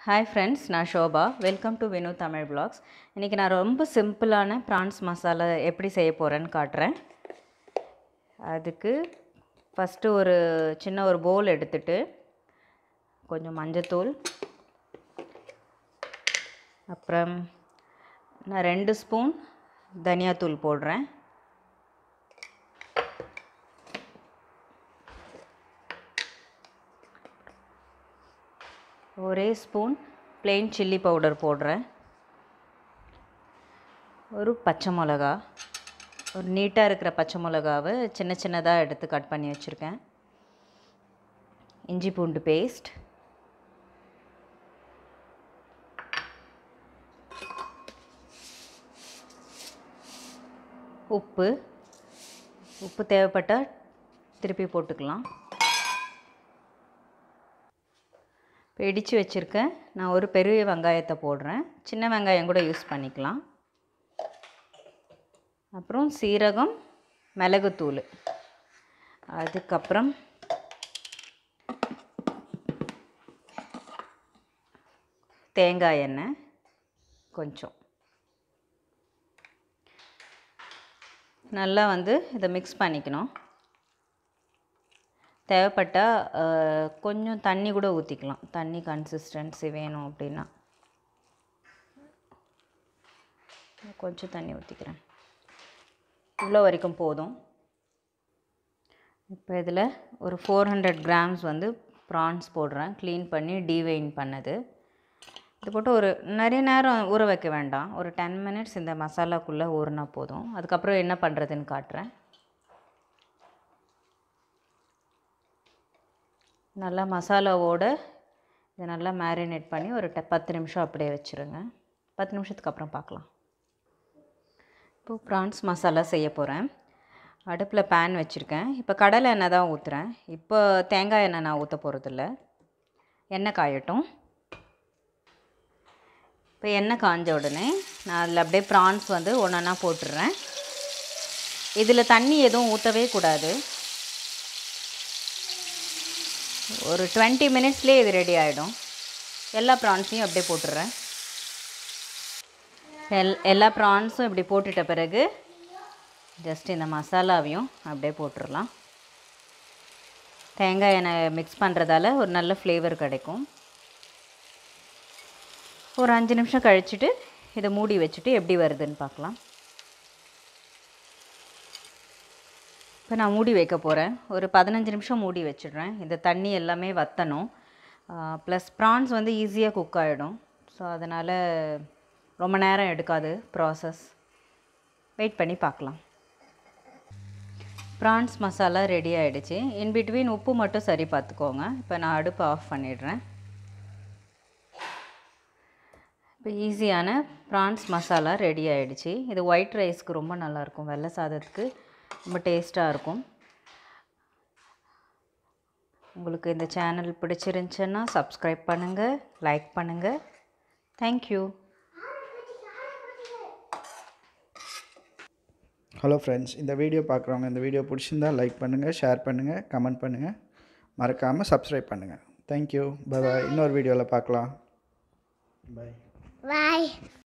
Hi friends நான் Shobha welcome to Vinu Tamil vlogs இன்றைக்கி நான் ரொம்ப சிம்பிளான ப்ரான்ஸ் மசாலா எப்படி செய்ய போகிறேன்னு காட்டுறேன் அதுக்கு ஃபஸ்ட்டு ஒரு சின்ன ஒரு போல் எடுத்துட்டு கொஞ்சம் மஞ்சத்தூள் அப்புறம் நான் ரெண்டு ஸ்பூன் தனியாத்தூள் போடுறேன் ஒரே ஸ்பூன் plain சில்லி பவுடர் போடுறேன் ஒரு பச்சை மிளகா ஒரு நீட்டாக இருக்கிற பச்சை மிளகாவை சின்ன சின்னதாக எடுத்து கட் பண்ணி வச்சுருக்கேன் இஞ்சி பூண்டு பேஸ்ட் உப்பு உப்பு தேவைப்பட்டால் திருப்பி போட்டுக்கலாம் இப்போ இடித்து வச்சுருக்கேன் நான் ஒரு பெரிய வெங்காயத்தை போடுறேன் சின்ன வெங்காயம் கூட யூஸ் பண்ணிக்கலாம் அப்புறம் சீரகம் மிளகுத்தூள் அதுக்கப்புறம் தேங்காய் எண்ணெய் கொஞ்சம் நல்லா வந்து இதை மிக்ஸ் பண்ணிக்கணும் தேவைப்பட்டால் அஹ், கொஞ்சம் தண்ணி கூட ஊற்றிக்கலாம் தண்ணி கன்சிஸ்டன்சி வேணும் அப்படின்னா கொஞ்சம் தண்ணி ஊற்றிக்கிறேன் இவ்வளோ வரைக்கும் போதும் இப்போ இதில் ஒரு ஃபோர் ஹண்ட்ரட் கிராம்ஸ் வந்து ப்ரான்ஸ் போடுறேன் க்ளீன் பண்ணி டீவெயின் பண்ணது இது போட்டு ஒரு நிறைய நேரம் ஊற வைக்க வேண்டாம் ஒரு டென் மினிட்ஸ் இந்த மசாலாக்குள்ளே ஊறினா போதும் அதுக்கப்புறம் என்ன பண்ணுறதுன்னு காட்டுறேன் நல்லா மசாலாவோட இதை நல்லா மேரினேட் பண்ணி ஒரு ட பத்து நிமிஷம் அப்படியே வச்சுருங்க பத்து நிமிஷத்துக்கு அப்புறம் பார்க்கலாம் இப்போது ப்ரான்ஸ் மசாலா செய்ய போகிறேன் அடுப்பில் பேன் வச்சுருக்கேன் இப்போ கடலை எண்ணெய் தான் ஊற்றுறேன் இப்போ தேங்காய் எண்ணெய் நான் ஊற்ற போகிறதில்ல எண்ணெய் காயட்டும் இப்போ எண்ணெய் காஞ்ச உடனே நான் அதில் அப்படியே ப்ரான்ஸ் வந்து ஒன்றா போட்டுடுறேன் இதில் தண்ணி எதுவும் ஊற்றவே கூடாது ஒரு டுவெண்ட்டி மினிட்ஸ்லேயே இது ரெடி ஆகிடும் எல்லா ப்ரான்ஸையும் அப்படியே போட்டுடுறேன் எல் எல்லா ப்ரான்ஸும் இப்படி போட்டுட்ட பிறகு ஜஸ்ட் இந்த மசாலாவையும் அப்படியே போட்டுடலாம் தேங்காய் எண்ணெய் மிக்ஸ் பண்ணுறதால ஒரு நல்ல ஃப்ளேவர் கிடைக்கும் ஒரு அஞ்சு நிமிஷம் கழிச்சுட்டு இதை மூடி வச்சுட்டு எப்படி வருதுன்னு பார்க்கலாம் இப்போ நான் மூடி வைக்க போகிறேன் ஒரு பதினஞ்சு நிமிஷம் மூடி வச்சிடுறேன் இந்த தண்ணி எல்லாமே வற்றணும் ப்ளஸ் ப்ரான்ஸ் வந்து ஈஸியாக குக் ஆகிடும் ஸோ அதனால் ரொம்ப நேரம் எடுக்காது ப்ராசஸ் வெயிட் பண்ணி பார்க்கலாம் ப்ரான்ஸ் மசாலா ரெடி ஆகிடுச்சு இன் பிட்வீன் உப்பு மட்டும் சரி பார்த்துக்கோங்க இப்போ நான் அடுப்பு ஆஃப் பண்ணிடுறேன் இப்போ ஈஸியான ப்ரான்ஸ் மசாலா ரெடி ஆகிடுச்சு இது ஒயிட் ரைஸ்க்கு ரொம்ப நல்லாயிருக்கும் வெள்ளை சாதத்துக்கு ரொம்ப டேஸ்ட்டாக இருக்கும் உங்களுக்கு இந்த சேனல் பிடிச்சிருந்துச்சுன்னா சப்ஸ்கிரைப் பண்ணுங்கள் லைக் பண்ணுங்கள் தேங்க்யூ ஹலோ ஃப்ரெண்ட்ஸ் இந்த வீடியோ பார்க்குறவங்க இந்த வீடியோ பிடிச்சிருந்தா லைக் பண்ணுங்கள் ஷேர் பண்ணுங்கள் கமெண்ட் பண்ணுங்கள் மறக்காமல் சப்ஸ்கிரைப் பண்ணுங்கள் தேங்க்யூ பாய் இன்னொரு வீடியோவில் பார்க்கலாம் பாய் Bye.